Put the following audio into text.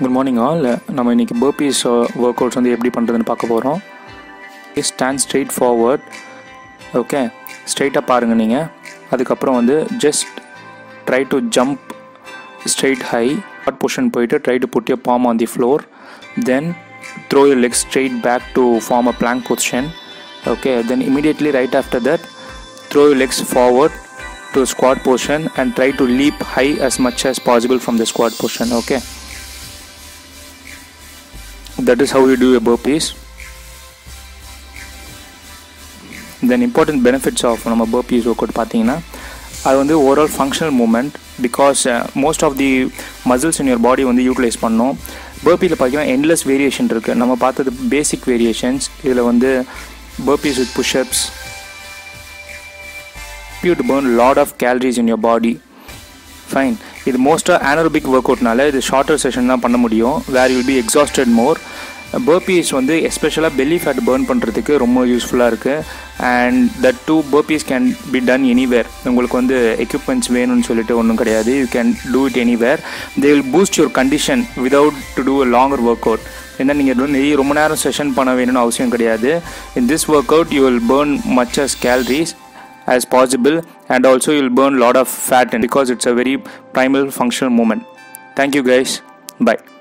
good morning all நம்ம இன்றைக்கி burpees work outs வந்து எப்படி பண்ணுறதுன்னு பார்க்க போகிறோம் ஸ்டாண்ட் ஸ்ட்ரெயிட் ஃபார்வர்ட் ஓகே ஸ்ட்ரைட்டாக பாருங்கள் நீங்கள் அதுக்கப்புறம் வந்து just try to jump straight high hot position போயிட்டு try to put your palm on the floor then throw your leg straight back to form a plank position okay then immediately right after that throw your legs forward to squat position and try to leap high as much as possible from the squat position okay that is how you do a burpees then important benefits of நம்ம burpees workout பார்த்தீங்கன்னா அது வந்து overall functional movement because most of the muscles in your body வந்து utilise பண்ணோம் பர்பியில் பார்த்தீங்கன்னா endless variation இருக்குது நம்ம பார்த்தது பேசிக் வேரியேஷன்ஸ் இதில் வந்து burpees with push-ups you to burn a lot of calories in your body fine இது மோஸ்ட்டாக anaerobic ஒர்க் அவுட்னால இது ஷார்ட்டர் செஷன் தான் பண்ண முடியும் where will be exhausted more burpees வந்து எஸ்பெஷலாக பெல்லி ஃபேட் பேர்ன் பண்ணுறதுக்கு ரொம்ப யூஸ்ஃபுல்லாக இருக்குது and that do burpees can be done anywhere உங்களுக்கு வந்து எக்யூப்மெண்ட்ஸ் வேணும்னு சொல்லிட்டு ஒன்றும் கிடையாது you can do it anywhere they will boost your condition without to do a longer workout ஏன்னா நீங்கள் நிறைய ரொம்ப நேரம் செஷன் பண்ண வேணும்னு அவசியம் கிடையாது in this workout you will burn much as calories as possible and also you'll burn a lot of fat because it's a very primal functional movement thank you guys bye